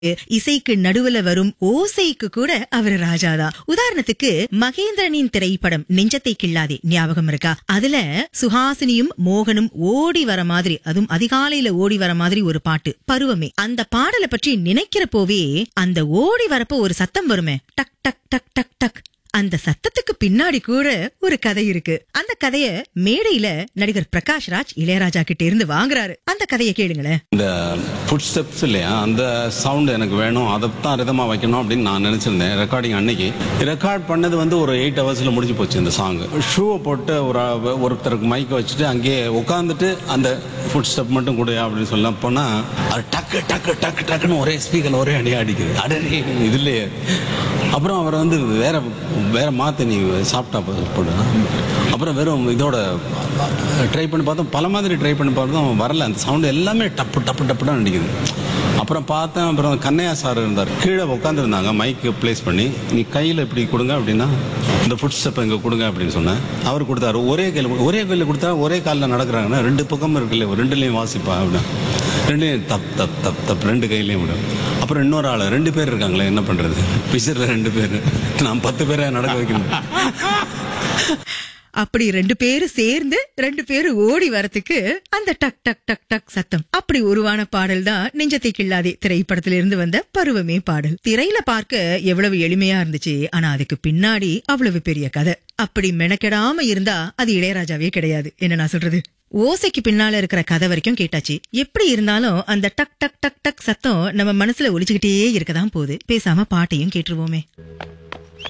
இசைக்கு நடுவுல வரும் ஓசைக்கு கூட அவர் ராஜாதான் உதாரணத்துக்கு மகேந்திரனின் திரைப்படம் நெஞ்சத்தை கிள்ளாதே ஞாபகம் இருக்கா அதுல சுஹாசினியும் மோகனும் ஓடி வர மாதிரி அதுவும் அதிகாலையில ஓடி வர மாதிரி ஒரு பாட்டு பருவமே அந்த பாடலை பற்றி நினைக்கிறப்போவே அந்த ஓடி வரப்போ ஒரு சத்தம் வருமே டக் டக் டக் டக் டக் அந்த சத்தத்துக்கு பின்னாடி கூட ஒரு கதை இருக்கு அந்த கதைய மேடையில நடிகர் பிரகாஷ் ராஜ் இளையராஜா கிட்ட இருந்து வாங்குறாரு அந்த கதையை கேளுங்களேன் இந்த ஃபுட் ஸ்டெப்ஸ் இல்லையா அந்த சவுண்ட் எனக்கு வேணும் அதை தான் ரிதமாக வைக்கணும் அப்படின்னு நான் நினச்சிருந்தேன் ரெக்கார்டிங் அன்னைக்கு ரெக்கார்ட் பண்ணது வந்து ஒரு எயிட் ஹவர்ஸில் முடிஞ்சு போச்சு இந்த சாங் ஷூவை போட்டு ஒரு ஒருத்தருக்கு மைக்கை வச்சுட்டு அங்கேயே உட்காந்துட்டு அந்த ஃபுட் ஸ்டெப் மட்டும் கொடு அப்படின்னு சொல்ல போனால் அது டக்கு டக்கு டக்கு டக்குன்னு ஒரே ஸ்பீக்கர் ஒரே அடி அடிக்குது அடரே இதுலையே அப்புறம் அவர் வந்து வேற வேற மாற்ற நீ சாப்பிட்டா போடு அப்புறம் வெறும் இதோட ட்ரை பண்ணி பார்த்தோம் பல மாதிரி ட்ரை பண்ணி பார்த்தோம் வரல அந்த சவுண்டு எல்லாமே டப்பு டப்பு டப்புன்னு அடிக்குது அப்புறம் பார்த்தேன் அப்புறம் கண்ணையா சார் இருந்தார் கீழே உட்காந்துருந்தாங்க மைக்கு ப்ளேஸ் பண்ணி நீ கையில் இப்படி கொடுங்க அப்படின்னா இந்த ஃபுட் ஸ்டெப் இங்கே கொடுங்க அப்படின்னு சொன்னேன் அவர் கொடுத்தாரு ஒரே கையில் ஒரே கையில் கொடுத்தா ஒரே காலில் நடக்கிறாங்கன்னா ரெண்டு பக்கமும் இருக்குல்ல ரெண்டுலேயும் வாசிப்பா அப்படின்னு ரெண்டுலேயும் தப் தப் தப் தப் ரெண்டு கையிலையும் விடும் அப்புறம் இன்னொரு ஆள் ரெண்டு பேர் இருக்காங்களே என்ன பண்ணுறது பிக்சரில் ரெண்டு பேர் நான் பத்து பேரை நடக்க வைக்கணும் அப்படி ரெண்டு பேரு சேர்ந்து ரெண்டு பேரு ஓடி வரதுக்கு அந்த டக் டக் டக் டக் சத்தம் அப்படி உருவான பாடல் தான் நெஞ்சத்தை கிள்ளாதே திரைப்படத்திலிருந்து இருந்து வந்த பருவமே பாடல் திரையில பார்க்க எவ்வளவு எளிமையா இருந்துச்சு ஆனா அதுக்கு பின்னாடி அவ்வளவு பெரிய கதை அப்படி மெனக்கெடாம இருந்தா அது இளையராஜாவே கிடையாது என்ன நான் சொல்றது ஓசைக்கு பின்னால இருக்கிற கதை வரைக்கும் கேட்டாச்சு எப்படி இருந்தாலும் அந்த டக் டக் டக் டக் சத்தம் நம்ம மனசுல ஒலிச்சுக்கிட்டே இருக்கதான் போகுது பேசாம பாட்டையும் கேட்டுருவோமே